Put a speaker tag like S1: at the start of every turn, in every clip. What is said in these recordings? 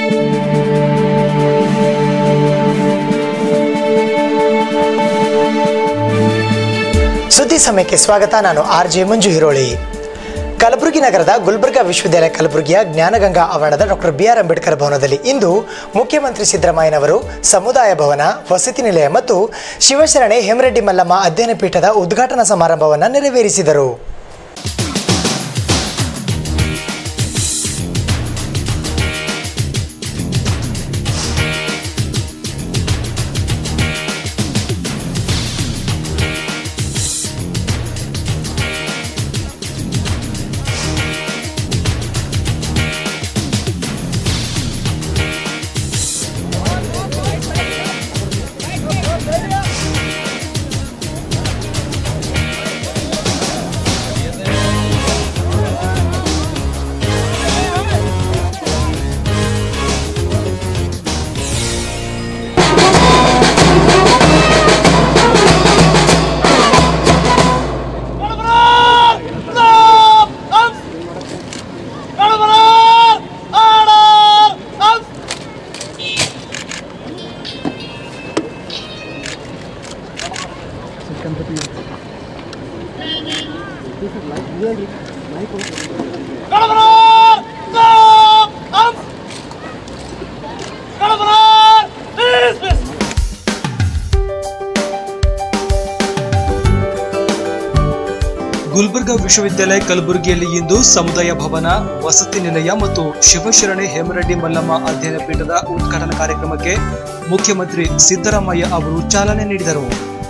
S1: ಸುದ್ದಿ ಸಮಯಕ್ಕೆ ಸ್ವಾಗತ ನಾನು ಆರ್ ಜೆ ಮಂಜು ಹಿರೋಳಿ ಕಲಬುರಗಿ ನಗರದ ಗುಲ್ಬರ್ಗಾ ವಿಶ್ವವಿದ್ಯಾಲಯ ಕಲಬುರಗಿಯ ಜ್ಞಾನಗಂಗಾ ಆವರಣದ ಡಾಕ್ಟರ್ ಬಿ ಆರ್ ಅಂಬೇಡ್ಕರ್ ಭವನದಲ್ಲಿ ಇಂದು ಮುಖ್ಯಮಂತ್ರಿ ಸಿದ್ದರಾಮಯ್ಯನವರು ಸಮುದಾಯ ಭವನ ವಸತಿ ನಿಲಯ ಮತ್ತು ಶಿವಶರಣೆ ಹೇಮರೆಡ್ಡಿ ಮಲ್ಲಮ್ಮ ಅಧ್ಯಯನ ಪೀಠದ ಉದ್ಘಾಟನಾ ಸಮಾರಂಭವನ್ನು ನೆರವೇರಿಸಿದರು
S2: ಗುಲ್ಬರ್ಗಾ ವಿಶ್ವವಿದ್ಯಾಲಯ ಕಲಬುರಗಿಯಲ್ಲಿ ಇಂದು ಸಮುದಾಯ ಭವನ ವಸತಿ ನಿಲಯ ಮತ್ತು ಶಿವಶರಣೆ ಹೇಮರೆಡ್ಡಿ ಮಲ್ಲಮ್ಮ ಅಧ್ಯಯನ ಪೀಠದ ಉದ್ಘಾಟನಾ ಕಾರ್ಯಕ್ರಮಕ್ಕೆ ಮುಖ್ಯಮಂತ್ರಿ ಸಿದ್ದರಾಮಯ್ಯ ಅವರು ಚಾಲನೆ ನೀಡಿದರು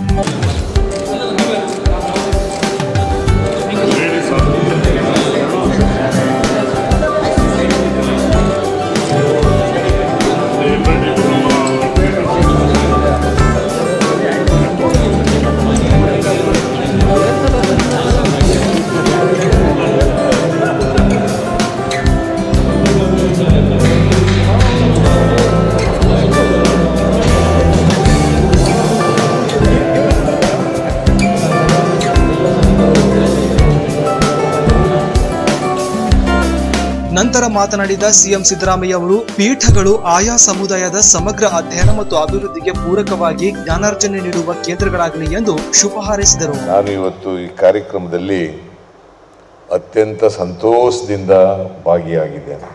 S2: ನಂತರ ಮಾತನಾಡಿದ ಸಿಎಂ ಸಿದ್ದರಾಮಯ್ಯ ಅವರು ಪೀಠಗಳು ಆಯಾ ಸಮುದಾಯದ ಸಮಗ್ರ ಅಧ್ಯಯನ ಮತ್ತು ಅಭಿವೃದ್ಧಿಗೆ ಪೂರಕವಾಗಿ ಜ್ಞಾನಾರ್ಜನೆ ನೀಡುವ ಕೇಂದ್ರಗಳಾಗಲಿ ಎಂದು ಶುಭ ಹಾರೈಸಿದರು
S3: ನಾನು ಇವತ್ತು ಈ ಕಾರ್ಯಕ್ರಮದಲ್ಲಿ ಅತ್ಯಂತ ಸಂತೋಷದಿಂದ ಭಾಗಿಯಾಗಿದ್ದೇನೆ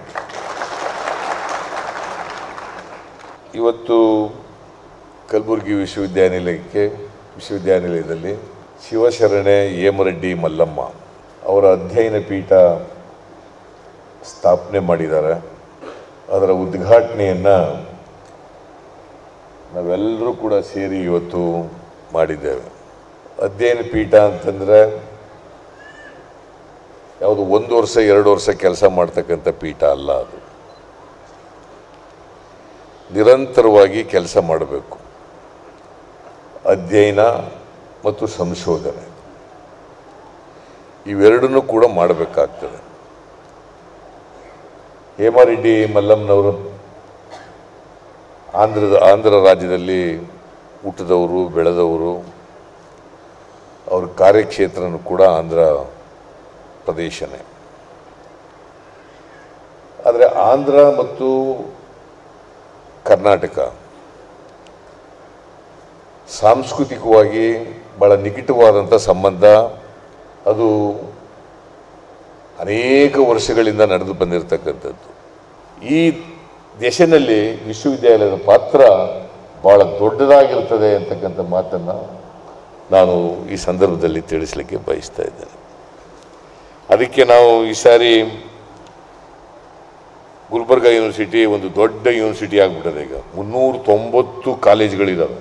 S3: ಇವತ್ತು ಕಲಬುರಗಿ ವಿಶ್ವವಿದ್ಯಾನಿಲಯಕ್ಕೆ ವಿಶ್ವವಿದ್ಯಾನಿಲಯದಲ್ಲಿ ಶಿವಶರಣೆ ಹೇಮರೆಡ್ಡಿ ಮಲ್ಲಮ್ಮ ಅವರ ಅಧ್ಯಯನ ಪೀಠ ಸ್ಥಾಪನೆ ಮಾಡಿದ್ದಾರೆ ಅದರ ಉದ್ಘಾಟನೆಯನ್ನು ನಾವೆಲ್ಲರೂ ಕೂಡ ಸೇರಿ ಇವತ್ತು ಮಾಡಿದ್ದೇವೆ ಅಧ್ಯಯನ ಪೀಠ ಅಂತಂದರೆ ಯಾವುದು ಒಂದು ವರ್ಷ ಎರಡು ವರ್ಷ ಕೆಲಸ ಮಾಡ್ತಕ್ಕಂಥ ಪೀಠ ಅಲ್ಲ ಅದು ನಿರಂತರವಾಗಿ ಕೆಲಸ ಮಾಡಬೇಕು ಅಧ್ಯಯನ ಮತ್ತು ಸಂಶೋಧನೆ ಇವೆರಡನ್ನೂ ಕೂಡ ಮಾಡಬೇಕಾಗ್ತದೆ ಹೇಮಾರೆಡ್ಡಿ ಮಲ್ಲಮ್ಮನವರು ಆಂಧ್ರದ ಆಂಧ್ರ ರಾಜ್ಯದಲ್ಲಿ ಹುಟ್ಟಿದವರು ಬೆಳೆದವರು ಅವ್ರ ಕಾರ್ಯಕ್ಷೇತ್ರನೂ ಕೂಡ ಆಂಧ್ರ ಪ್ರದೇಶನೇ ಆದರೆ ಆಂಧ್ರ ಮತ್ತು ಕರ್ನಾಟಕ ಸಾಂಸ್ಕೃತಿಕವಾಗಿ ಭಾಳ ನಿಕಟವಾದಂಥ ಸಂಬಂಧ ಅದು ಅನೇಕ ವರ್ಷಗಳಿಂದ ನಡೆದು ಬಂದಿರತಕ್ಕಂಥದ್ದು ಈ ದೇಶದಲ್ಲಿ ವಿಶ್ವವಿದ್ಯಾಲಯದ ಪಾತ್ರ ಭಾಳ ದೊಡ್ಡದಾಗಿರ್ತದೆ ಅಂತಕ್ಕಂಥ ಮಾತನ್ನು ನಾನು ಈ ಸಂದರ್ಭದಲ್ಲಿ ತಿಳಿಸ್ಲಿಕ್ಕೆ ಬಯಸ್ತಾ ಇದ್ದೇನೆ ಅದಕ್ಕೆ ನಾವು ಈ ಸಾರಿ ಗುಲ್ಬರ್ಗಾ ಯೂನಿವರ್ಸಿಟಿ ಒಂದು ದೊಡ್ಡ ಯೂನಿವರ್ಸಿಟಿ ಆಗ್ಬಿಟ್ಟದೆ ಈಗ ಮುನ್ನೂರ ತೊಂಬತ್ತು ಕಾಲೇಜುಗಳಿದ್ದಾವೆ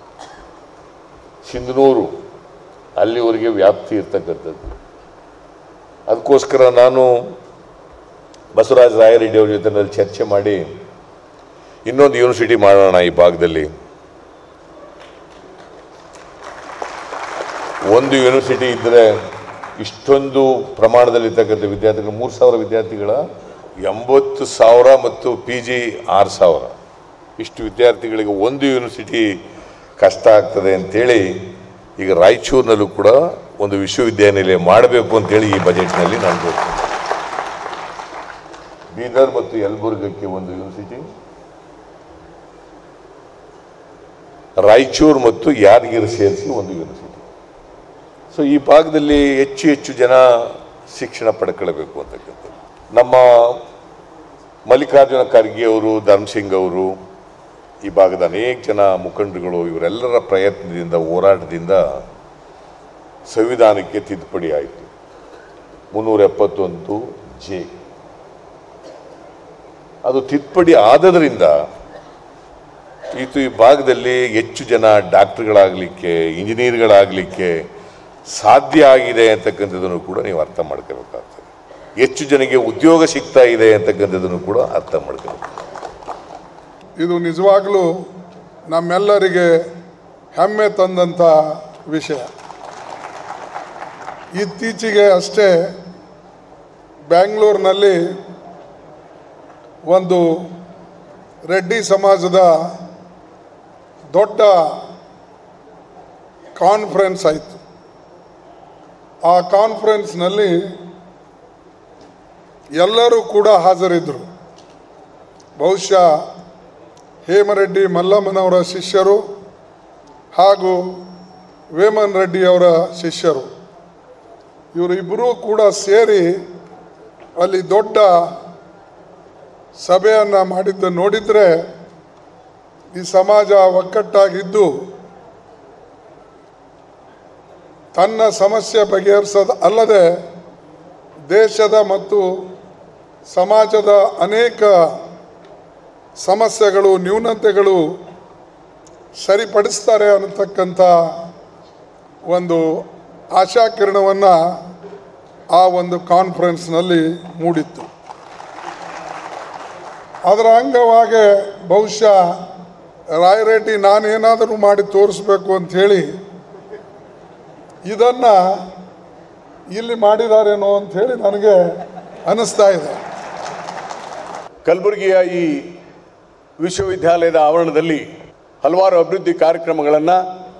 S3: ಸಿಂಧನೂರು ಅಲ್ಲಿವರೆಗೆ ವ್ಯಾಪ್ತಿ ಇರ್ತಕ್ಕಂಥದ್ದು ಅದಕ್ಕೋಸ್ಕರ ನಾನು ಬಸವರಾಜ ರಾಯರೆಡ್ಡಿ ಅವ್ರ ಜೊತೆ ನಲ್ಲಿ ಚರ್ಚೆ ಮಾಡಿ ಇನ್ನೊಂದು ಯೂನಿವರ್ಸಿಟಿ ಮಾಡೋಣ ಈ ಭಾಗದಲ್ಲಿ ಒಂದು ಯೂನಿವರ್ಸಿಟಿ ಇದ್ದರೆ ಇಷ್ಟೊಂದು ಪ್ರಮಾಣದಲ್ಲಿರ್ತಕ್ಕಂಥ ವಿದ್ಯಾರ್ಥಿಗಳು ಮೂರು ಸಾವಿರ ವಿದ್ಯಾರ್ಥಿಗಳ ಎಂಬತ್ತು ಸಾವಿರ ಮತ್ತು ಪಿ ಜಿ ಆರು ಸಾವಿರ ಇಷ್ಟು ವಿದ್ಯಾರ್ಥಿಗಳಿಗೆ ಒಂದು ಯೂನಿವರ್ಸಿಟಿ ಕಷ್ಟ ಆಗ್ತದೆ ಅಂತೇಳಿ ಈಗ ರಾಯಚೂರಿನಲ್ಲೂ ಕೂಡ ಒಂದು ವಿಶ್ವವಿದ್ಯಾನಿಲಯ ಮಾಡಬೇಕು ಅಂತೇಳಿ ಈ ಬಜೆಟ್ನಲ್ಲಿ ನಾನು ಬೀದರ್ ಮತ್ತು ಯಲಬುರ್ಗಕ್ಕೆ ಒಂದು ಯೂನಿವರ್ಸಿಟಿ ರಾಯಚೂರು ಮತ್ತು ಯಾದಗಿರಿ ಸೇರಿಸಿ ಒಂದು ಯೂನಿವರ್ಸಿಟಿ ಸೊ ಈ ಭಾಗದಲ್ಲಿ ಹೆಚ್ಚು ಹೆಚ್ಚು ಜನ ಶಿಕ್ಷಣ ಪಡ್ಕೊಳ್ಬೇಕು ಅಂತಕ್ಕಂಥದ್ದು ನಮ್ಮ ಮಲ್ಲಿಕಾರ್ಜುನ ಖರ್ಗೆ ಅವರು ಧರ್ಮಸಿಂಗ್ ಅವರು ಈ ಭಾಗದ ಅನೇಕ ಜನ ಮುಖಂಡರುಗಳು ಇವರೆಲ್ಲರ ಪ್ರಯತ್ನದಿಂದ ಹೋರಾಟದಿಂದ ಸಂವಿಧಾನಕ್ಕೆ ತಿದ್ದುಪಡಿ ಆಯಿತು ಮುನ್ನೂರ ಎಪ್ಪತ್ತೊಂದು ಜೆ ಅದು ತಿದ್ದುಪಡಿ ಆದದ್ರಿಂದ ಇದು ಈ ಭಾಗದಲ್ಲಿ ಹೆಚ್ಚು ಜನ ಡಾಕ್ಟರ್ಗಳಾಗಲಿಕ್ಕೆ ಇಂಜಿನಿಯರ್ಗಳಾಗಲಿಕ್ಕೆ ಸಾಧ್ಯ ಆಗಿದೆ ಅಂತಕ್ಕಂಥದ್ದನ್ನು ಕೂಡ ನೀವು ಅರ್ಥ ಮಾಡ್ಕೋಬೇಕಾಗ್ತದೆ ಹೆಚ್ಚು ಜನಕ್ಕೆ ಉದ್ಯೋಗ ಸಿಗ್ತಾ ಇದೆ ಅಂತಕ್ಕಂಥದ್ದನ್ನು ಕೂಡ ಅರ್ಥ ಮಾಡ್ಕೋಬೇಕು
S4: ಇದು ನಿಜವಾಗಲೂ ನಮ್ಮೆಲ್ಲರಿಗೆ ಹೆಮ್ಮೆ ತಂದಂಥ ವಿಷಯ ಇತ್ತೀಚೆಗೆ ಅಷ್ಟೇ ಬ್ಯಾಂಗ್ಳೂರಿನಲ್ಲಿ ಒಂದು ರೆಡ್ಡಿ ಸಮಾಜದ ದೊಡ್ಡ ಕಾನ್ಫರೆನ್ಸ್ ಆಯಿತು ಆ ಕಾನ್ಫರೆನ್ಸ್ನಲ್ಲಿ ಎಲ್ಲರೂ ಕೂಡ ಹಾಜರಿದ್ದರು ಬಹುಶಃ ಹೇಮರೆಡ್ಡಿ ಮಲ್ಲಮ್ಮನವರ ಶಿಷ್ಯರು ಹಾಗೂ ವೇಮನ್ ರೆಡ್ಡಿ ಅವರ ಶಿಷ್ಯರು ಇವರಿಬ್ಬರೂ ಕೂಡ ಸೇರಿ ಅಲ್ಲಿ ದೊಡ್ಡ ಸಭೆಯನ್ನು ಮಾಡಿದ್ದು ನೋಡಿದರೆ ಈ ಸಮಾಜ ಒಕ್ಕಟ್ಟಾಗಿದ್ದು ತನ್ನ ಸಮಸ್ಯೆ ಬಗೆಹರಿಸೋದು ಅಲ್ಲದೆ ದೇಶದ ಮತ್ತು ಸಮಾಜದ ಅನೇಕ ಸಮಸ್ಯೆಗಳು ನ್ಯೂನತೆಗಳು ಸರಿಪಡಿಸ್ತಾರೆ ಅನ್ನತಕ್ಕಂಥ ಒಂದು ಆಶಾಕಿರಣವನ್ನು ಆ ಒಂದು ಕಾನ್ಫರೆನ್ಸ್ನಲ್ಲಿ ಮೂಡಿತ್ತು ಅದರ ಅಂಗವಾಗಿ ಬಹುಶಃ ರಾಯರೆಡ್ಡಿ ನಾನೇನಾದರೂ ಮಾಡಿ ತೋರಿಸ್ಬೇಕು ಅಂಥೇಳಿ ಇದನ್ನು ಇಲ್ಲಿ ಮಾಡಿದಾರೇನೋ ಅಂಥೇಳಿ ನನಗೆ ಅನ್ನಿಸ್ತಾ ಇದೆ
S5: ಕಲಬುರಗಿಯ ಈ ವಿಶ್ವವಿದ್ಯಾಲಯದ ಆವರಣದಲ್ಲಿ ಹಲವಾರು ಅಭಿವೃದ್ಧಿ ಕಾರ್ಯಕ್ರಮಗಳನ್ನು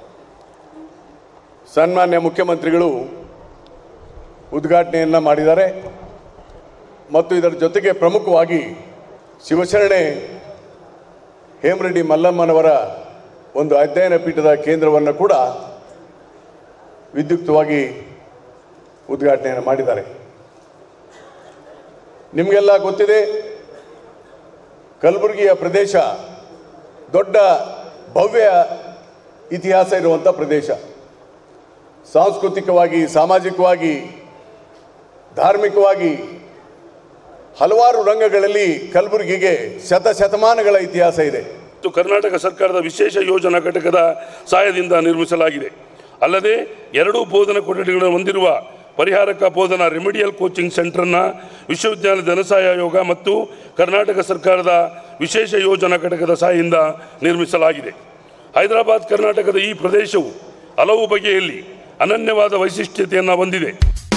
S5: ಸನ್ಮಾನ್ಯ ಮುಖ್ಯಮಂತ್ರಿಗಳು ಉದ್ಘಾಟನೆಯನ್ನು ಮಾಡಿದ್ದಾರೆ ಮತ್ತು ಇದರ ಜೊತೆಗೆ ಪ್ರಮುಖವಾಗಿ ಶಿವಶರಣೆ ಹೇಮರೆಡ್ಡಿ ಮಲ್ಲಮ್ಮನವರ ಒಂದು ಅಧ್ಯಯನ ಪೀಠದ ಕೇಂದ್ರವನ್ನು ಕೂಡ ವಿದ್ಯುಕ್ತವಾಗಿ ಉದ್ಘಾಟನೆಯನ್ನು ಮಾಡಿದ್ದಾರೆ ನಿಮಗೆಲ್ಲ ಗೊತ್ತಿದೆ ಕಲಬುರಗಿಯ ಪ್ರದೇಶ ದೊಡ್ಡ ಭವ್ಯ ಇತಿಹಾಸ ಇರುವಂಥ ಪ್ರದೇಶ ಸಾಂಸ್ಕೃತಿಕವಾಗಿ ಸಾಮಾಜಿಕವಾಗಿ ಧಾರ್ಮಿಕವಾಗಿ ಹಲವಾರು ರಂಗಗಳಲ್ಲಿ ಕಲಬುರಗಿಗೆ ಶತಶತಮಾನಗಳ ಇತಿಹಾಸ ಇದೆ
S6: ಮತ್ತು ಕರ್ನಾಟಕ ಸರ್ಕಾರದ ವಿಶೇಷ ಯೋಜನಾ ಘಟಕದ ಸಹಾಯದಿಂದ ನಿರ್ಮಿಸಲಾಗಿದೆ ಅಲ್ಲದೆ ಎರಡೂ ಬೋಧನಾ ಕೊಠಡಿಗಳನ್ನು ಹೊಂದಿರುವ ಪರಿಹಾರಕ ಬೋಧನಾ ರೆಮಿಡಿಯಲ್ ಕೋಚಿಂಗ್ ಸೆಂಟರ್ನ ವಿಶ್ವವಿದ್ಯಾಲಯ ಧನಸಹಾಯ ಆಯೋಗ ಮತ್ತು ಕರ್ನಾಟಕ ಸರ್ಕಾರದ ವಿಶೇಷ ಯೋಜನಾ ಘಟಕದ ಸಹಾಯದಿಂದ ನಿರ್ಮಿಸಲಾಗಿದೆ ಹೈದರಾಬಾದ್ ಕರ್ನಾಟಕದ ಈ ಪ್ರದೇಶವು ಹಲವು ಬಗೆಯಲ್ಲಿ ಅನನ್ಯವಾದ ವೈಶಿಷ್ಟ್ಯತೆಯನ್ನು ಹೊಂದಿದೆ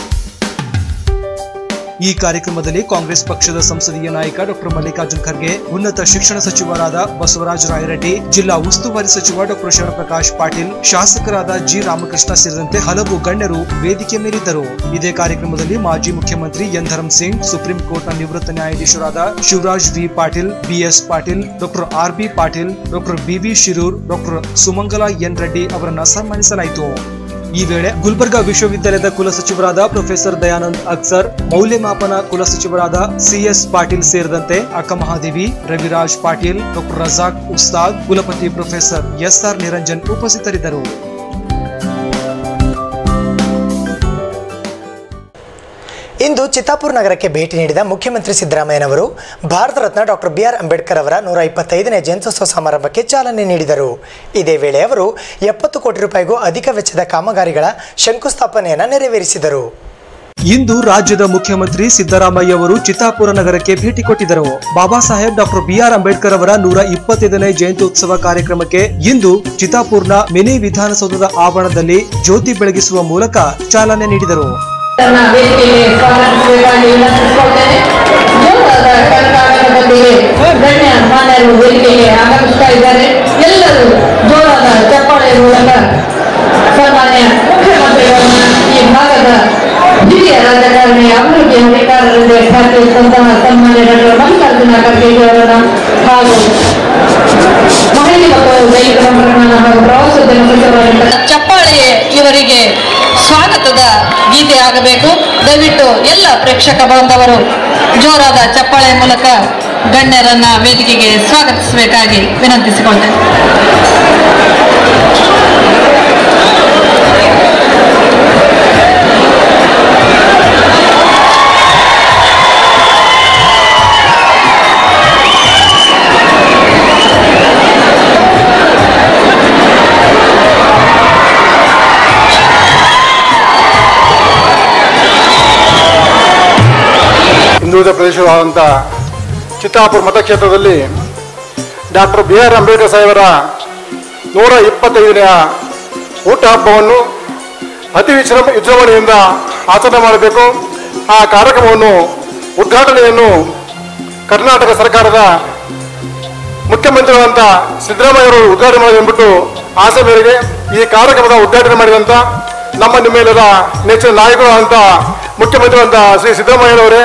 S2: ಈ ಕಾರ್ಯಕ್ರಮದಲ್ಲಿ ಕಾಂಗ್ರೆಸ್ ಪಕ್ಷದ ಸಂಸದೀಯ ನಾಯಕ ಡಾಕ್ಟರ್ ಮಲ್ಲಿಕಾರ್ಜುನ್ ಖರ್ಗೆ ಉನ್ನತ ಶಿಕ್ಷಣ ಸಚಿವರಾದ ಬಸವರಾಜ ರಾಯರೆಡ್ಡಿ ಜಿಲ್ಲಾ ಉಸ್ತುವಾರಿ ಸಚಿವ ಡಾಕ್ಟರ್ ಶಿವಪ್ರಕಾಶ್ ಪಾಟೀಲ್ ಶಾಸಕರಾದ ಜಿ ರಾಮಕೃಷ್ಣ ಸೇರಿದಂತೆ ಹಲವು ಗಣ್ಯರು ವೇದಿಕೆ ಮೇಲಿದ್ದರು ಇದೇ ಕಾರ್ಯಕ್ರಮದಲ್ಲಿ ಮಾಜಿ ಮುಖ್ಯಮಂತ್ರಿ ಎನ್ ಧರಮ್ ಸಿಂಗ್ ಸುಪ್ರೀಂ ಕೋರ್ಟ್ನ ನಿವೃತ್ತ ನ್ಯಾಯಾಧೀಶರಾದ Shivraj V Patil BS Patil doctor R B Patil doctor BV Shirur doctor Sumangala N Reddy ಅವರನ್ನ ಸನ್ಮಾನಿಸಲಾಯಿತು ಈ ವೇಳೆ ಗುಲ್ಬರ್ಗಾ ವಿಶ್ವವಿದ್ಯಾಲಯದ ಕುಲಸಚಿವರಾದ ಪ್ರೊಫೆಸರ್ ದಯಾನಂದ್ ಅಕ್ಸರ್ ಮೌಲ್ಯಮಾಪನ ಕುಲಸಚಿವರಾದ ಸಿಎಸ್ ಪಾಟೀಲ್ ಸೇರಿದಂತೆ ಅಕ್ಕ ಮಹಾದೇವಿ ರವಿರಾಜ್ ಪಾಟೀಲ್ ಡಾಕ್ಟರ್ ರಜಾಕ್ ಉಸ್ತಾದ್ ಕುಲಪತಿ ಪ್ರೊಫೆಸರ್ ಎಸ್ಆರ್ ನಿರಂಜನ್ ಉಪಸ್ಥಿತರಿದ್ದರು
S1: ಇಂದು ಚಿತ್ತಾಪುರ ನಗರಕ್ಕೆ ಭೇಟಿ ನೀಡಿದ ಮುಖ್ಯಮಂತ್ರಿ ಸಿದ್ದರಾಮಯ್ಯನವರು Bharat Ratna doctor B R Ambedkar ಅವರ ನೂರ ಇಪ್ಪತ್ತೈದನೇ ಜಯಂತ್ಯೋತ್ಸವ ಸಮಾರಂಭಕ್ಕೆ ಚಾಲನೆ ನೀಡಿದರು ಇದೇ ವೇಳೆ ಅವರು ಎಪ್ಪತ್ತು ಕೋಟಿ ರೂಪಾಯಿಗೂ ಅಧಿಕ ವೆಚ್ಚದ ಕಾಮಗಾರಿಗಳ ಶಂಕುಸ್ಥಾಪನೆಯನ್ನು ನೆರವೇರಿಸಿದರು
S2: ಇಂದು ರಾಜ್ಯದ ಮುಖ್ಯಮಂತ್ರಿ ಸಿದ್ದರಾಮಯ್ಯ ಅವರು ಚಿತ್ತಾಪುರ ನಗರಕ್ಕೆ ಭೇಟಿ ಕೊಟ್ಟಿದ್ದರು ಬಾಬಾ ಸಾಹೇಬ್ ಡಾಕ್ಟರ್ ಬಿಆರ್ ಅಂಬೇಡ್ಕರ್ ಅವರ ನೂರ ಇಪ್ಪತ್ತೈದನೇ ಜಯಂತ್ಯೋತ್ಸವ ಕಾರ್ಯಕ್ರಮಕ್ಕೆ ಇಂದು ಚಿತ್ತಾಪುರ್ನ ಮಿನಿ ವಿಧಾನಸೌಧದ ಆವರಣದಲ್ಲಿ ಜ್ಯೋತಿ ಬೆಳಗಿಸುವ ಮೂಲಕ ಚಾಲನೆ ನೀಡಿದರು
S7: ತನ್ನ ವೇದಿಕೆಗೆ ಸ್ವಾಗತಿಸಬೇಕಾಗಿ ವಿನಂತಿಸಿಕೊಳ್ತೇನೆ ಜೋರಾದ ಕರ್ನಾಟಕದೊಂದಿಗೆ ಗಣ್ಯ ಮಾನ್ಯರು ವೇದಿಕೆಗೆ ಆಗಮಿಸ್ತಾ ಇದ್ದಾರೆ ಎಲ್ಲರೂ ಜೋರಾದ ಚಪ್ಪಾಳೆ ಮೂಲಕ ಸನ್ಮಾನ್ಯ ಮುಖ್ಯಮಂತ್ರಿಗಳನ್ನ ಈ ಭಾಗದ ಹಿರಿಯ ರಾಜಕಾರಣಿ ಅಭಿವೃದ್ಧಿ ಅಧಿಕಾರರಿಗೆ ಖ್ಯಾತಿಯಿದ್ದಂತಹ ಸನ್ಮಾನ್ಯ ಡಾಕ್ಟರ್ ಮಲ್ಲಿಕಾರ್ಜುನ ಖರ್ಗೆ ಅವರನ್ನ ಹಾಗೂ ಮಾಹಿತಿ ಮತ್ತು ದೈಹಿಕ ತಂತ್ರಜ್ಞಾನ ಹಾಗೂ ಪ್ರವಾಸೋದ್ಯಮ ಸಚಿವರಾಗಿರ್ತಕ್ಕಂಥ ಚಪ್ಪಾಳೆ ಇವರಿಗೆ ಸ್ವಾಗತದ ಗೀತೆ ಆಗಬೇಕು ದಯವಿಟ್ಟು ಎಲ್ಲ ಪ್ರೇಕ್ಷಕ ಬಾಂಧವರು ಜೋರಾದ ಚಪ್ಪಾಳೆ ಮೂಲಕ ಗಣ್ಯರನ್ನ ವೇದಿಕೆಗೆ ಸ್ವಾಗತಿಸಬೇಕಾಗಿ ವಿನಂತಿಸಿಕೊಳ್ತೇನೆ
S8: ಹಿಂದುಳಿದ ಪ್ರದೇಶವಾದಂಥ ಚಿತ್ತಾಪುರ ಮತಕ್ಷೇತ್ರದಲ್ಲಿ ಡಾಕ್ಟರ್ ಬಿ ಆರ್ ಅಂಬೇಡ್ಕರ್ ಸಾಹೇಬರ ನೂರ ಇಪ್ಪತ್ತೈದನೆಯ ಹುಟ್ಟುಹಬ್ಬವನ್ನು ಅತಿ ವಿಜೃಂಭ ವಿಜೃಂಭಣೆಯಿಂದ ಆಚರಣೆ ಮಾಡಬೇಕು ಆ ಕಾರ್ಯಕ್ರಮವನ್ನು ಉದ್ಘಾಟನೆಯನ್ನು ಕರ್ನಾಟಕ ಸರ್ಕಾರದ ಮುಖ್ಯಮಂತ್ರಿಗಳಂತ ಸಿದ್ದರಾಮಯ್ಯವರು ಉದ್ಘಾಟನೆ ಮಾಡಿ ಎಂಬಿಟ್ಟು ಆಸೆ ಮೇರೆಗೆ ಈ ಕಾರ್ಯಕ್ರಮದ ಉದ್ಘಾಟನೆ ಮಾಡಿದಂಥ ನಮ್ಮ ನಿಮ್ಮೆಲ್ಲರ ನೆಚ್ಚಿನ ನಾಯಕರು ಅಂತ ಮುಖ್ಯಮಂತ್ರಿಗಳಂತ ಶ್ರೀ ಸಿದ್ದರಾಮಯ್ಯರವರೇ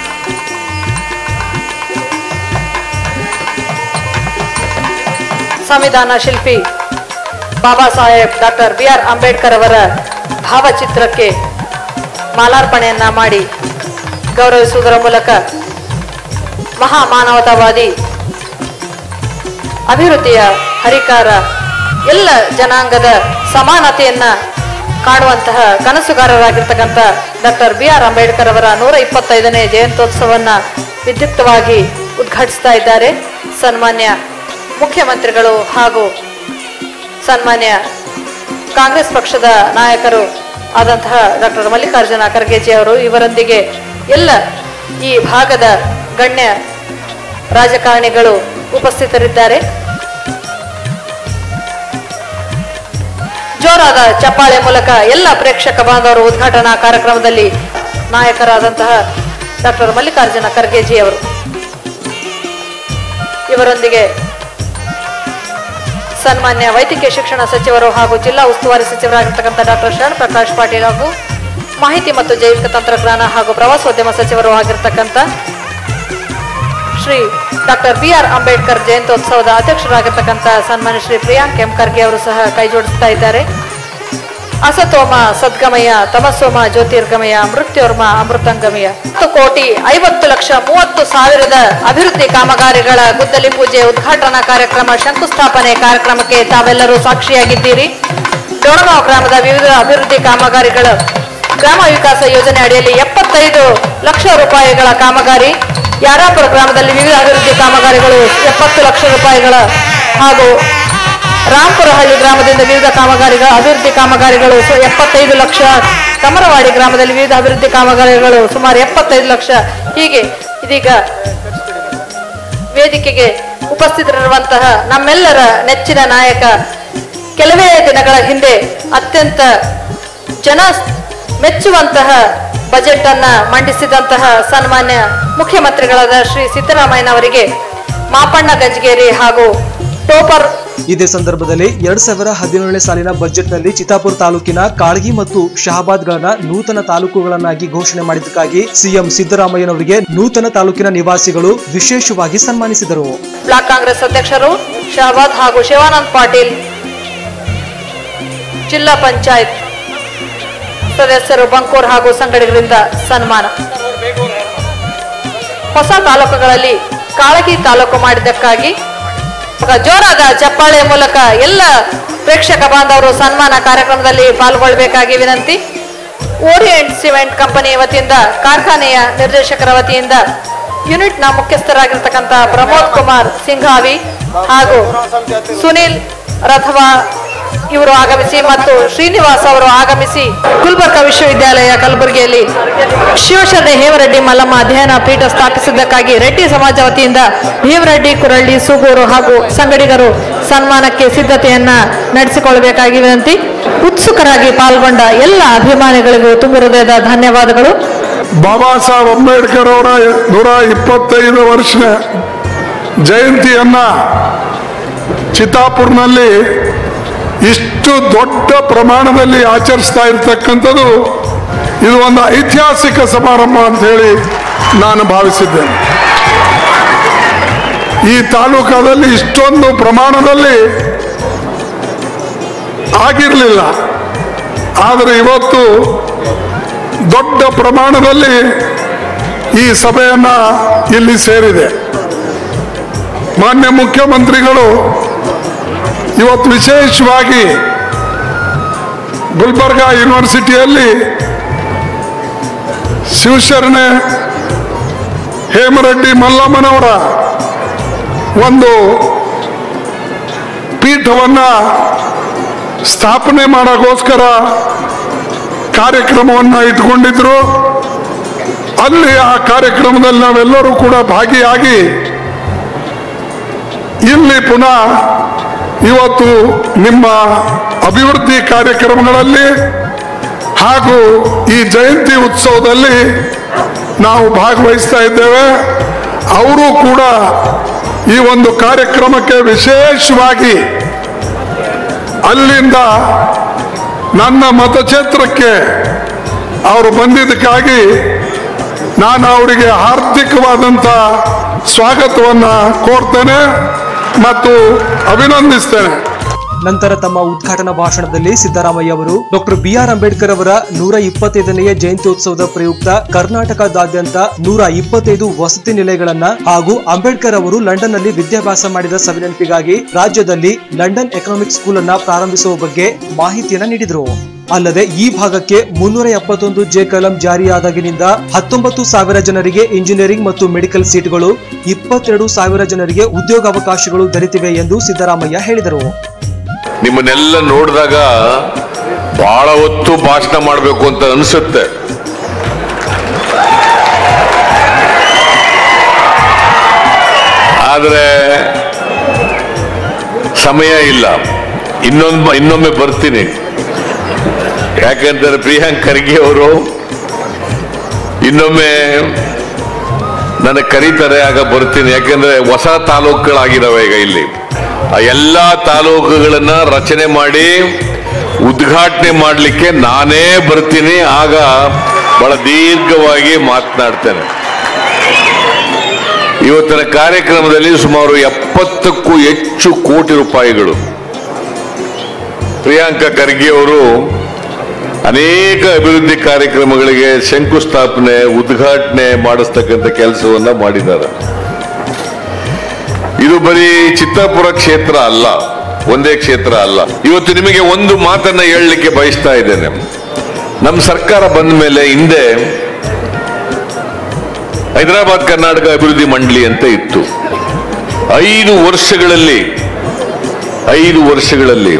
S9: ಸಂವಿಧಾನ ಶಿಲ್ಪಿ Baba Saheb doctor B R Ambedkar ಅವರ ಭಾವಚಿತ್ರಕ್ಕೆ ಮಾಲಾರ್ಪಣೆಯನ್ನ ಮಾಡಿ ಗೌರವಿಸುವುದರ ಮೂಲಕ ಮಹಾ ಮಾನವತಾವಾದಿ ಅಭಿವೃದ್ಧಿಯ ಹರಿಕಾರ ಎಲ್ಲ ಜನಾಂಗದ ಸಮಾನತೆಯನ್ನ ಕಾಣುವಂತಹ ಕನಸುಗಾರರಾಗಿರ್ತಕ್ಕಂಥ ಡಾಕ್ಟರ್ ಬಿ ಆರ್ ಅಂಬೇಡ್ಕರ್ ಅವರ ನೂರ ಇಪ್ಪತ್ತೈದನೇ ಜಯಂತ್ಯೋತ್ಸವನ್ನ ವಿದ್ಯುಕ್ತವಾಗಿ ಉದ್ಘಾಟಿಸ್ತಾ ಇದ್ದಾರೆ ಸನ್ಮಾನ್ಯ ಮುಖ್ಯಮಂತ್ರಿಗಳು ಹಾಗೂ ಸನ್ಮಾನ್ಯ ಕಾಂಗ್ರೆಸ್ ಪಕ್ಷದ ನಾಯಕರು ಆದಂತಹ ಡಾಕ್ಟರ್ ಮಲ್ಲಿಕಾರ್ಜುನ ಖರ್ಗೆಜಿ ಅವರು ಇವರೊಂದಿಗೆ ಎಲ್ಲ ಈ ಭಾಗದ ಗಣ್ಯ ರಾಜಕಾರಣಿಗಳು ಉಪಸ್ಥಿತರಿದ್ದಾರೆ ಜೋರಾದ ಚಪ್ಪಾಳೆ ಮೂಲಕ ಎಲ್ಲ ಪ್ರೇಕ್ಷಕ ಬಾಂಧವರು ಉದ್ಘಾಟನಾ ಕಾರ್ಯಕ್ರಮದಲ್ಲಿ ನಾಯಕರಾದಂತಹ ಡಾಕ್ಟರ್ ಮಲ್ಲಿಕಾರ್ಜುನ ಖರ್ಗೆಜಿ ಅವರು ಇವರೊಂದಿಗೆ ಸನ್ಮಾನ್ಯ ವೈದ್ಯಕೀಯ ಶಿಕ್ಷಣ ಸಚಿವರು ಹಾಗೂ ಜಿಲ್ಲಾ ಉಸ್ತುವಾರಿ ಸಚಿವರಾಗಿರ್ತಕ್ಕಂಥ ಡಾಕ್ಟರ್ ಶರಣ್ ಪ್ರಕಾಶ್ ಪಾಟೀಲ್ ಹಾಗೂ ಮಾಹಿತಿ ಮತ್ತು ಜೈವಿಕ ತಂತ್ರಜ್ಞಾನ ಹಾಗೂ ಪ್ರವಾಸೋದ್ಯಮ ಸಚಿವರು ಆಗಿರ್ತಕ್ಕಂಥ Shri doctor B R Ambedkar ಜಯಂತ್ಯೋತ್ಸವದ ಅಧ್ಯಕ್ಷರಾಗಿರ್ತಕ್ಕಂಥ ಸನ್ಮಾನ್ಯ ಶ್ರೀ ಪ್ರಿಯಾಂಕ್ ಎಂ ಖರ್ಗೆ ಅವರು ಸಹ ಕೈ ಜೋಡಿಸ್ತಾ ಇದ್ದಾರೆ ಅಸತೋಮ ಸದ್ಗಮಯ ತಮಸೋಮ ಜ್ಯೋತಿರ್ಗಮಯ ಮೃತ್ಯೋರ್ಮ ಅಮೃತಂಗಮಯ ಹತ್ತು ಕೋಟಿ ಐವತ್ತು ಲಕ್ಷ ಮೂವತ್ತು ಸಾವಿರದ ಅಭಿವೃದ್ಧಿ ಕಾಮಗಾರಿಗಳ ಗುದ್ದಲಿ ಪೂಜೆ ಉದ್ಘಾಟನಾ ಕಾರ್ಯಕ್ರಮ ಶಂಕುಸ್ಥಾಪನೆ ಕಾರ್ಯಕ್ರಮಕ್ಕೆ ತಾವೆಲ್ಲರೂ ಸಾಕ್ಷಿಯಾಗಿದ್ದೀರಿ ಡೋಣಗಾಂವ್ ಗ್ರಾಮದ ವಿವಿಧ ಅಭಿವೃದ್ಧಿ ಕಾಮಗಾರಿಗಳ ಗ್ರಾಮ ವಿಕಾಸ ಯೋಜನೆ ಅಡಿಯಲ್ಲಿ ಎಪ್ಪತ್ತೈದು ಲಕ್ಷ ರೂಪಾಯಿಗಳ ಕಾಮಗಾರಿ ಯಾರಾಪುರ ಗ್ರಾಮದಲ್ಲಿ ವಿವಿಧ ಅಭಿವೃದ್ಧಿ ಕಾಮಗಾರಿಗಳು ಎಪ್ಪತ್ತು ಲಕ್ಷ ರೂಪಾಯಿಗಳ ಹಾಗೂ ರಾಂಪುರಹಳ್ಳಿ ಗ್ರಾಮದಿಂದ ವಿವಿಧ ಕಾಮಗಾರಿಗಳ ಅಭಿವೃದ್ಧಿ ಕಾಮಗಾರಿಗಳು ಸು- ಎಪ್ಪತ್ತೈದು ಲಕ್ಷ ಕಮರವಾಡಿ ಗ್ರಾಮದಲ್ಲಿ ವಿವಿಧ ಅಭಿವೃದ್ಧಿ ಕಾಮಗಾರಿಗಳು ಸುಮಾರು ಎಪ್ಪತ್ತೈದು ಲಕ್ಷ ಹೀಗೆ ಇದೀಗ ವೇದಿಕೆಗೆ ಉಪಸ್ಥಿತರಿರುವಂತಹ ನಮ್ಮೆಲ್ಲರ ನೆಚ್ಚಿನ ನಾಯಕ ಕೆಲವೇ ದಿನಗಳ ಹಿಂದೆ ಅತ್ಯಂತ ಜನ ಮೆಚ್ಚುವಂತಹ ಬಜೆಟ್ ಅನ್ನ ಮಂಡಿಸಿದಂತಹ ಸನ್ಮಾನ್ಯ ಮುಖ್ಯಮಂತ್ರಿಗಳಾದ ಶ್ರೀ ಸಿದ್ದರಾಮಯ್ಯನವರಿಗೆ ಮಾಪಣ್ಣ ಗಂಜಗೇರಿ ಹಾಗೂ ಟೋಪರ್
S2: ಇದೇ ಸಂದರ್ಭದಲ್ಲಿ ಎರಡ್ ಸಾವಿರ ಹದಿನೇಳನೇ ಸಾಲಿನ ಬಜೆಟ್ನಲ್ಲಿ ಚಿತ್ತಾಪುರ ತಾಲೂಕಿನ ಕಾಳಗಿ ಮತ್ತು ಶಹಾಬಾದ್ಗಳನ್ನ ನೂತನ ತಾಲೂಕುಗಳನ್ನಾಗಿ ಘೋಷಣೆ ಮಾಡಿದ್ದಕ್ಕಾಗಿ ಸಿಎಂ ಸಿದ್ದರಾಮಯ್ಯನವರಿಗೆ ನೂತನ ತಾಲೂಕಿನ ನಿವಾಸಿಗಳು ವಿಶೇಷವಾಗಿ ಸನ್ಮಾನಿಸಿದರು
S9: ಬ್ಲಾಕ್ ಕಾಂಗ್ರೆಸ್ ಅಧ್ಯಕ್ಷರು ಶಹಬಾದ್ ಹಾಗೂ ಶಿವಾನಂದ್ ಪಾಟೀಲ್ ಜಿಲ್ಲಾ ಪಂಚಾಯತ್ ಸದಸ್ಯರು ಬಂಕೂರ್ ಹಾಗೂ ಸಂಗಡಿಗರಿಂದ ಸನ್ಮಾನ ಹೊಸ ತಾಲೂಕುಗಳಲ್ಲಿ ಕಾಳಗಿ ತಾಲೂಕು ಮಾಡಿದ್ದಕ್ಕಾಗಿ ಜೋರಾದ ಚಪ್ಪಾಳೆ ಮೂಲಕ ಎಲ್ಲ ಪ್ರೇಕ್ಷಕ ಬಾಂಧವರು ಸನ್ಮಾನ ಕಾರ್ಯಕ್ರಮದಲ್ಲಿ ಪಾಲ್ಗೊಳ್ಳಬೇಕಾಗಿ ವಿನಂತಿ ಓರಿಯೆಂಟ್ ಸಿಮೆಂಟ್ ಕಂಪನಿ ವತಿಯಿಂದ ಕಾರ್ಖಾನೆಯ ನಿರ್ದೇಶಕರ ವತಿಯಿಂದ ಯೂನಿಟ್ನ ಮುಖ್ಯಸ್ಥರಾಗಿರ್ತಕ್ಕಂಥ ಪ್ರಮೋದ್ ಕುಮಾರ್ ಸಿಂಘಾವಿ ಹಾಗೂ ಸುನಿಲ್ ರಥವಾ ಇವರು ಆಗಮಿಸಿ ಮತ್ತು ಶ್ರೀನಿವಾಸ್ ಅವರು ಆಗಮಿಸಿ ಗುಲ್ಬರ್ಗ ವಿಶ್ವವಿದ್ಯಾಲಯ ಕಲಬುರಗಿಯಲ್ಲಿ ಶಿವಶರಣೆ ಹೇಮರೆಡ್ಡಿ ಮಲ್ಲಮ್ಮ ಅಧ್ಯಯನ ಪೀಠ ಸ್ಥಾಪಿಸಿದ್ದಕ್ಕಾಗಿ ರೆಡ್ಡಿ ಸಮಾಜ ವತಿಯಿಂದ ಭೀಮರೆಡ್ಡಿ ಕುರಳ್ಳಿ ಸೂಗೂರು ಹಾಗೂ ಸಂಗಡಿಗರು ಸನ್ಮಾನಕ್ಕೆ ಸಿದ್ಧತೆಯನ್ನ ನಡೆಸಿಕೊಳ್ಳಬೇಕಾಗಿ ವಿನಂತಿ ಉತ್ಸುಕರಾಗಿ ಪಾಲ್ಗೊಂಡ ಎಲ್ಲ ಅಭಿಮಾನಿಗಳಿಗೂ ತುಂಬು ಹೃದಯದ ಧನ್ಯವಾದಗಳು
S4: ಬಾಬಾ ಸಾಹೇಬ್ ಅಂಬೇಡ್ಕರ್ ಅವರ ನೂರ ಇಪ್ಪತ್ತೈದು ವರ್ಷ ಜಯಂತಿಯನ್ನ ಚಿತ್ತಾಪುರ್ನಲ್ಲಿ ಇಷ್ಟು ದೊಡ್ಡ ಪ್ರಮಾಣದಲ್ಲಿ ಆಚರಿಸ್ತಾ ಇರತಕ್ಕಂಥದ್ದು ಇದು ಒಂದು ಐತಿಹಾಸಿಕ ಸಮಾರಂಭ ಅಂತ ಹೇಳಿ ನಾನು ಭಾವಿಸಿದ್ದೇನೆ ಈ ತಾಲೂಕಾದಲ್ಲಿ ಇಷ್ಟೊಂದು ಪ್ರಮಾಣದಲ್ಲಿ ಆಗಿರಲಿಲ್ಲ ಆದರೆ ಇವತ್ತು ದೊಡ್ಡ ಪ್ರಮಾಣದಲ್ಲಿ ಈ ಸಭೆಯನ್ನ ಇಲ್ಲಿ ಸೇರಿದೆ ಮಾನ್ಯ ಮುಖ್ಯಮಂತ್ರಿಗಳು ಇವತ್ತು ವಿಶೇಷವಾಗಿ ಗುಲ್ಬರ್ಗಾ ಯೂನಿವರ್ಸಿಟಿಯಲ್ಲಿ ಶಿವಶರಣೆ ಹೇಮರೆಡ್ಡಿ ಮಲ್ಲಮ್ಮನವರ ಒಂದು ಪೀಠವನ್ನ ಸ್ಥಾಪನೆ ಮಾಡೋಕ್ಕೋಸ್ಕರ ಕಾರ್ಯಕ್ರಮವನ್ನು ಇಟ್ಕೊಂಡಿದ್ರು ಅಲ್ಲಿ ಆ ಕಾರ್ಯಕ್ರಮದಲ್ಲಿ ನಾವೆಲ್ಲರೂ ಕೂಡ ಭಾಗಿಯಾಗಿ ಇಲ್ಲಿ ಪುನಃ ಇವತ್ತು ನಿಮ್ಮ ಅಭಿವೃದ್ಧಿ ಕಾರ್ಯಕ್ರಮಗಳಲ್ಲಿ ಹಾಗೂ ಈ ಜಯಂತಿ ಉತ್ಸವದಲ್ಲಿ ನಾವು ಭಾಗವಹಿಸ್ತಾ ಇದ್ದೇವೆ ಅವರು ಕೂಡ ಈ ಒಂದು ಕಾರ್ಯಕ್ರಮಕ್ಕೆ ವಿಶೇಷವಾಗಿ ಅಲ್ಲಿಂದ ನನ್ನ ಮತಕ್ಷೇತ್ರಕ್ಕೆ ಅವರು ಬಂದಿದ್ದಕ್ಕಾಗಿ ನಾನು ಅವರಿಗೆ ಹಾರ್ದಿಕವಾದಂಥ ಸ್ವಾಗತವನ್ನು ಕೋರ್ತೇನೆ ಮತ್ತು ಅಭಿನಂದಿಸ್ತೇನೆ
S2: ನಂತರ ತಮ್ಮ ಉದ್ಘಾಟನಾ ಭಾಷಣದಲ್ಲಿ ಸಿದ್ದರಾಮಯ್ಯ ಅವರು ಡಾಕ್ಟರ್ ಬಿಆರ್ ಅಂಬೇಡ್ಕರ್ ಅವರ ನೂರ ಇಪ್ಪತ್ತೈದನೆಯ ಜಯಂತ್ಯೋತ್ಸವದ ಪ್ರಯುಕ್ತ ಕರ್ನಾಟಕದಾದ್ಯಂತ ನೂರ ಇಪ್ಪತ್ತೈದು ವಸತಿ ನಿಲಯಗಳನ್ನ ಹಾಗೂ ಅಂಬೇಡ್ಕರ್ ಅವರು ಲಂಡನ್ ನಲ್ಲಿ ವಿದ್ಯಾಭ್ಯಾಸ ಮಾಡಿದ ಸವಿನೆನಪಿಗಾಗಿ ರಾಜ್ಯದಲ್ಲಿ ಲಂಡನ್ ಎಕನಾಮಿಕ್ ಸ್ಕೂಲ್ ಅನ್ನ ಪ್ರಾರಂಭಿಸುವ ಬಗ್ಗೆ ಮಾಹಿತಿಯನ್ನ ನೀಡಿದರು ಅಲ್ಲದೆ ಈ ಭಾಗಕ್ಕೆ ಮುನ್ನೂರ ಎಪ್ಪತ್ತೊಂದು ಜೆ ಕಲಂ ಜಾರಿಯಾದಾಗಿನಿಂದ ಹತ್ತೊಂಬತ್ತು ಸಾವಿರ ಜನರಿಗೆ ಇಂಜಿನಿಯರಿಂಗ್ ಮತ್ತು ಮೆಡಿಕಲ್ ಸೀಟ್ಗಳು ಇಪ್ಪತ್ತೆರಡು ಸಾವಿರ ಜನರಿಗೆ ಉದ್ಯೋಗಾವಕಾಶಗಳು ದೊರೆತಿವೆ ಎಂದು ಸಿದ್ದರಾಮಯ್ಯ ಹೇಳಿದರು
S3: ನಿಮ್ಮನ್ನೆಲ್ಲ ನೋಡಿದಾಗ ಬಹಳ ಹೊತ್ತು ಭಾಷಣ ಮಾಡಬೇಕು ಅಂತ ಅನಿಸುತ್ತೆ ಆದರೆ ಸಮಯ ಇಲ್ಲ ಇನ್ನೊಂದು ಇನ್ನೊಮ್ಮೆ ಬರ್ತೀನಿ ಯಾಕಂದ್ರೆ ಪ್ರಿಯಾಂಕ್ ಖರ್ಗೆ ಅವರು ಇನ್ನೊಮ್ಮೆ ನನಗೆ ಕರೀತಾರೆ ಆಗ ಬರ್ತೀನಿ ಯಾಕಂದ್ರೆ ಹೊಸ ತಾಲೂಕುಗಳಾಗಿದ್ದಾವೆ ಈಗ ಇಲ್ಲಿ ಆ ಎಲ್ಲ ತಾಲೂಕುಗಳನ್ನ ರಚನೆ ಮಾಡಿ ಉದ್ಘಾಟನೆ ಮಾಡಲಿಕ್ಕೆ ನಾನೇ ಬರ್ತೀನಿ ಆಗ ಬಹಳ ದೀರ್ಘವಾಗಿ ಮಾತನಾಡ್ತೇನೆ ಇವತ್ತಿನ ಕಾರ್ಯಕ್ರಮದಲ್ಲಿ ಸುಮಾರು ಎಪ್ಪತ್ತಕ್ಕೂ ಹೆಚ್ಚು ಕೋಟಿ ರೂಪಾಯಿಗಳು ಪ್ರಿಯಾಂಕಾ ಖರ್ಗೆ ಅವರು ಅನೇಕ ಅಭಿವೃದ್ಧಿ ಕಾರ್ಯಕ್ರಮಗಳಿಗೆ ಶಂಕುಸ್ಥಾಪನೆ ಉದ್ಘಾಟನೆ ಮಾಡಿಸ್ತಕ್ಕಂಥ ಕೆಲಸವನ್ನ ಮಾಡಿದ್ದಾರೆ ಇದು ಬರೀ ಚಿತ್ತಾಪುರ ಕ್ಷೇತ್ರ ಅಲ್ಲ ಒಂದೇ ಕ್ಷೇತ್ರ ಅಲ್ಲ ಇವತ್ತು ನಿಮಗೆ ಒಂದು ಮಾತನ್ನ ಹೇಳಲಿಕ್ಕೆ ಬಯಸ್ತಾ ಇದ್ದೇನೆ ನಮ್ಮ ಸರ್ಕಾರ ಬಂದ ಮೇಲೆ ಹಿಂದೆ ಹೈದರಾಬಾದ್ ಕರ್ನಾಟಕ ಅಭಿವೃದ್ಧಿ ಮಂಡಳಿ ಅಂತ ಇತ್ತು ಐದು ವರ್ಷಗಳಲ್ಲಿ ಐದು ವರ್ಷಗಳಲ್ಲಿ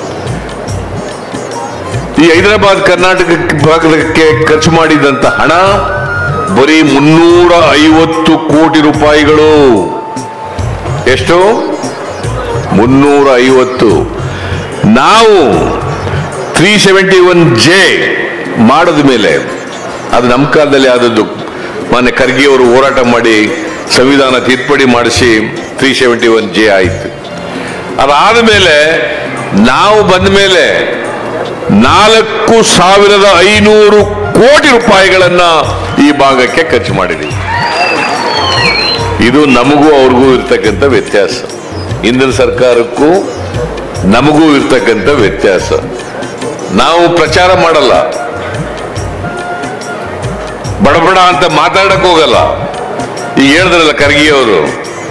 S3: ಈ ಹೈದರಾಬಾದ್ ಕರ್ನಾಟಕ ಭಾಗಕ್ಕೆ ಖರ್ಚು ಮಾಡಿದಂತ ಹಣ ಬರೀ ಮುನ್ನೂರ ಐವತ್ತು ಕೋಟಿ ರೂಪಾಯಿಗಳು ಎಷ್ಟು ಮುನ್ನೂರ ಐವತ್ತು ನಾವು ತ್ರೀ ಸೆವೆಂಟಿ ಒನ್ ಜೆ ಮಾಡಿದ ಮೇಲೆ ಅದು ನಮ್ಮ ಕಾಲದಲ್ಲಿ ಆದದ್ದು ಮಾನ್ಯ ಖರ್ಗೆ ಅವರು ಹೋರಾಟ ಮಾಡಿ ಸಂವಿಧಾನ ತಿದ್ದುಪಡಿ ಮಾಡಿಸಿ ತ್ರೀ ಸೆವೆಂಟಿ ಒನ್ ಜೆ ಆಯಿತು ಅದಾದ ಮೇಲೆ ನಾವು ಬಂದ ಮೇಲೆ ನಾಲ್ಕು ಸಾವಿರದ ಐನೂರು ಕೋಟಿ ರೂಪಾಯಿಗಳನ್ನ ಈ ಭಾಗಕ್ಕೆ ಖರ್ಚು ಮಾಡಿದ್ದೀವಿ ಇದು ನಮಗೂ ಅವ್ರಿಗೂ ಇರ್ತಕ್ಕಂಥ ವ್ಯತ್ಯಾಸ ಹಿಂದಿನ ಸರ್ಕಾರಕ್ಕೂ ನಮಗೂ ಇರ್ತಕ್ಕಂಥ ವ್ಯತ್ಯಾಸ ನಾವು ಪ್ರಚಾರ ಮಾಡಲ್ಲ ಬಡಬಡ ಅಂತ ಮಾತಾಡಕ್ ಹೋಗಲ್ಲ ಈಗ ಹೇಳಿದ್ರಲ್ಲ ಖರ್ಗೆ ಅವರು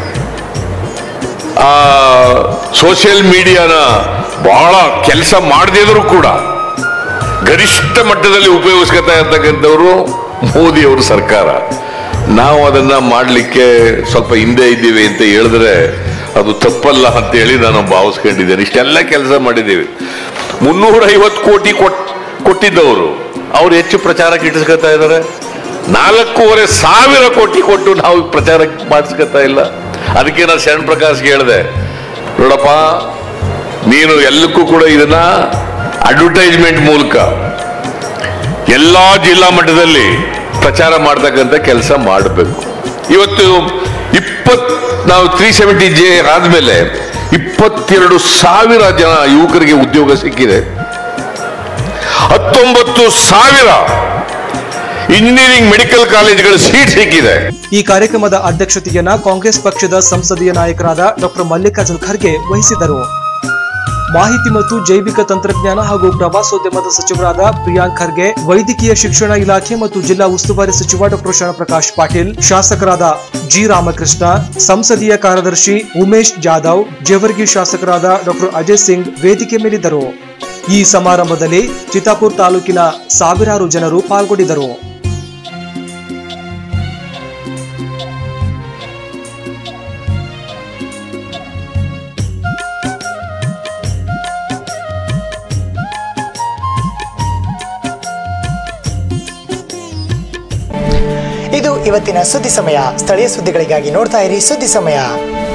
S3: ಆ ಸೋಷಿಯಲ್ ಮೀಡಿಯಾನ ಬಹಳ ಕೆಲಸ ಮಾಡದಿದ್ರು ಕೂಡ ಗರಿಷ್ಠ ಮಟ್ಟದಲ್ಲಿ ಉಪಯೋಗಿಸ್ಕೊತಾ ಇರ್ತಕ್ಕಂಥವ್ರು ಮೋದಿ ಅವರು ಸರ್ಕಾರ ನಾವು ಅದನ್ನ ಮಾಡಲಿಕ್ಕೆ ಸ್ವಲ್ಪ ಹಿಂದೆ ಇದ್ದೀವಿ ಅಂತ ಹೇಳಿದ್ರೆ ಅದು ತಪ್ಪಲ್ಲ ಅಂತ ಹೇಳಿ ನಾನು ಭಾವಿಸ್ಕೊಂಡಿದ್ದೇನೆ ಇಷ್ಟೆಲ್ಲ ಕೆಲಸ ಮಾಡಿದ್ದೀವಿ ಮುನ್ನೂರ ಐವತ್ತು ಕೋಟಿ ಕೊಟ್ ಕೊಟ್ಟಿದ್ದವರು ಅವ್ರು ಹೆಚ್ಚು ಪ್ರಚಾರಕ್ಕೆ ಇಟ್ಟಿಸ್ಕೊತಾ ಇದ್ದಾರೆ ನಾಲ್ಕೂವರೆ ಸಾವಿರ ಕೋಟಿ ಕೊಟ್ಟು ನಾವು ಪ್ರಚಾರಕ್ಕೆ ಮಾಡಿಸ್ಕೊತಾ ಇಲ್ಲ ಅದಕ್ಕೆ ನಾನು ಶರಣ್ ಪ್ರಕಾಶ್ಗೆ ಹೇಳಿದೆ ನೋಡಪ್ಪ ನೀನು ಎಲ್ಲಕ್ಕೂ ಕೂಡ ಇದನ್ನ ಅಡ್ವರ್ಟೈಸ್ಮೆಂಟ್ ಮೂಲಕ ಎಲ್ಲಾ ಜಿಲ್ಲಾ ಮಟ್ಟದಲ್ಲಿ ಪ್ರಚಾರ ಮಾಡ್ತಕ್ಕಂಥ ಕೆಲಸ ಮಾಡಬೇಕು ಇವತ್ತು ಇಪ್ಪತ್ ನಾವು ತ್ರೀ ಸೆವೆಂಟಿ ಜೆ ಆದ್ಮೇಲೆ ಇಪ್ಪತ್ತೆರಡು ಸಾವಿರ ಜನ ಯುವಕರಿಗೆ ಉದ್ಯೋಗ ಸಿಕ್ಕಿದೆ ಹತ್ತೊಂಬತ್ತು ಸಾವಿರ ಇಂಜಿನಿಯರಿಂಗ್ ಮೆಡಿಕಲ್ ಕಾಲೇಜ್ಗಳ ಸೀಟ್ ಸಿಕ್ಕಿದೆ
S2: ಈ ಕಾರ್ಯಕ್ರಮದ ಅಧ್ಯಕ್ಷತೆಯನ್ನ ಕಾಂಗ್ರೆಸ್ ಪಕ್ಷದ ಸಂಸದೀಯ ನಾಯಕರಾದ ಡಾಕ್ಟರ್ ಮಲ್ಲಿಕಾರ್ಜುನ್ ಖರ್ಗೆ ವಹಿಸಿದರು ಮಾಹಿತಿ ಮತ್ತು ಜೈವಿಕ ತಂತ್ರಜ್ಞಾನ ಹಾಗೂ ಪ್ರವಾಸೋದ್ಯಮದ ಸಚಿವರಾದ ಪ್ರಿಯಾಂಕ್ ಖರ್ಗೆ ವೈದ್ಯಕೀಯ ಶಿಕ್ಷಣ ಇಲಾಖೆ ಮತ್ತು ಜಿಲ್ಲಾ ಉಸ್ತುವಾರಿ ಸಚಿವ ಡಾಕ್ಟರ್ ಶರಣಪ್ರಕಾಶ್ ಪಾಟೀಲ್ ಶಾಸಕರಾದ ಜಿ ರಾಮಕೃಷ್ಣ ಸಂಸದೀಯ ಕಾರ್ಯದರ್ಶಿ ಉಮೇಶ್ ಜಾಧವ್ ಜೇವರ್ಗಿ ಶಾಸಕರಾದ ಡಾಕ್ಟರ್ ಅಜಯ್ ಸಿಂಗ್ ವೇದಿಕೆ ಮೇಲಿದ್ದರು ಈ ಸಮಾರಂಭದಲ್ಲಿ ಚಿತ್ತಾಪುರ್ ತಾಲೂಕಿನ ಸಾವಿರಾರು ಜನರು ಪಾಲ್ಗೊಂಡಿದ್ದರು
S1: ಇದು ಇವತ್ತಿನ ಸುದ್ದಿ ಸಮಯ ಸ್ಥಳೀಯ ಸುದ್ದಿಗಳಿಗಾಗಿ ನೋಡ್ತಾ ಇರಿ ಸುದ್ದಿ ಸಮಯ